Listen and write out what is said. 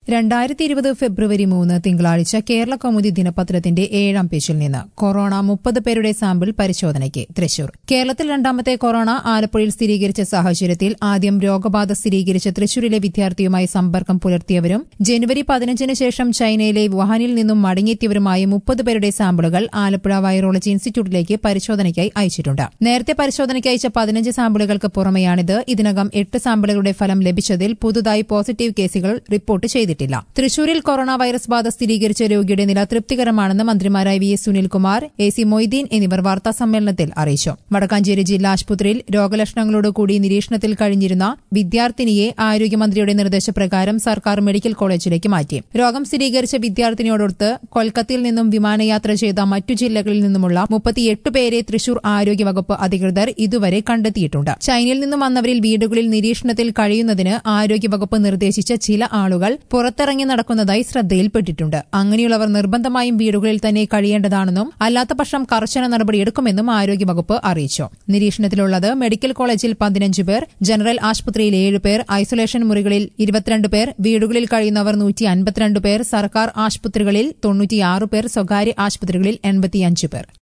രണ്ടായിരത്തി ഇരുപത് ഫെബ്രുവരി മൂന്ന് തിങ്കളാഴ്ച കേരള കൗമുദി ദിനപത്രത്തിന്റെ ഏഴാം പേജിൽ നിന്ന് കൊറോണ മുപ്പത് പേരുടെ സാമ്പിൾ പരിശോധനയ്ക്ക് തൃശൂർ കേരളത്തിൽ രണ്ടാമത്തെ കൊറോണ ആലപ്പുഴയിൽ സ്ഥിരീകരിച്ച സാഹചര്യത്തിൽ ആദ്യം രോഗബാധ സ്ഥിരീകരിച്ച തൃശൂരിലെ വിദ്യാർത്ഥിയുമായി സമ്പർക്കം പുലർത്തിയവരും ജനുവരി പതിനഞ്ചിന് ശേഷം ചൈനയിലെ വുഹാനിൽ നിന്നും മടങ്ങിയെത്തിയവരുമായ മുപ്പത് പേരുടെ സാമ്പിളുകൾ ആലപ്പുഴ വൈറോളജി ഇൻസ്റ്റിറ്റ്യൂട്ടിലേക്ക് പരിശോധനയ്ക്കായി അയച്ചിട്ടുണ്ട് നേരത്തെ പരിശോധനയ്ക്ക് അയച്ച പതിനഞ്ച് സാമ്പിളുകൾക്ക് പുറമെയാണിത് ഇതിനകം എട്ട് സാമ്പിളുകളുടെ ഫലം ലഭിച്ചതിൽ പുതുതായി പോസിറ്റീവ് കേസുകൾ റിപ്പോർട്ട് ചെയ്തിട്ടില്ല തൃശൂരിൽ കൊറോണ വൈറസ് ബാധ സ്ഥിരീകരിച്ച രോഗിയുടെ നില തൃപ്തികരമാണെന്ന് മന്ത്രിമാരായ V S Sunilkumar A C Moideen എന്നിവർ വാർത്താസമ്മേളനത്തിൽ അറിയിച്ചു വടക്കാഞ്ചേരി ജില്ലാ ആശുപത്രിയിൽ രോഗലക്ഷണങ്ങളോടുകൂടി നിരീക്ഷണത്തിൽ കഴിഞ്ഞിരുന്ന വിദ്യാർത്ഥിനിയെ ആരോഗ്യമന്ത്രിയുടെ നിർദ്ദേശപ്രകാരം സർക്കാർ മെഡിക്കൽ കോളേജിലേക്ക് മാറ്റി രോഗം സ്ഥിരീകരിച്ച വിദ്യാർത്ഥിനിയോടൊത്ത് കൊൽക്കത്തയിൽ നിന്നും വിമാനയാത്ര ചെയ്ത മറ്റു ജില്ലകളിൽ നിന്നുമുള്ള മുപ്പത്തിയെട്ട് പേരെ തൃശൂർ ആരോഗ്യവകുപ്പ് അധികൃതർ ഇതുവരെ കണ്ടെത്തിയിട്ടുണ്ട് ചൈനയിൽ നിന്നും വന്നവരിൽ വീടുകളിൽ നിരീക്ഷണത്തിൽ കഴിയുന്നതിന് ആരോഗ്യവകുപ്പ് നിർദ്ദേശിച്ച ചില ആളുകൾ പുറത്തിറങ്ങി നടക്കുന്നതായി ശ്രദ്ധയിൽപ്പെട്ടിട്ടുണ്ട് അങ്ങനെയുള്ളവർ നിർബന്ധമായും വീടുകളിൽ തന്നെ കഴിയേണ്ടതാണെന്നും അല്ലാത്തപക്ഷം കർശന നടപടിയെടുക്കുമെന്നും ആരോഗ്യവകുപ്പ് അറിയിച്ചു നിരീക്ഷണത്തിലുള്ളത് മെഡിക്കൽ കോളേജിൽ പതിനഞ്ച് പേർ ജനറൽ ആശുപത്രിയിൽ ഏഴ് പേർ ഐസൊലേഷൻ മുറികളിൽ ഇരുപത്തിരണ്ട് പേർ വീടുകളിൽ കഴിയുന്നവർ നൂറ്റി അൻപത്തിരണ്ട് പേർ സർക്കാർ ആശുപത്രികളിൽ തൊണ്ണൂറ്റിയാറ് പേർ സ്വകാര്യ ആശുപത്രികളിൽ എൺപത്തിയഞ്ച് പേർ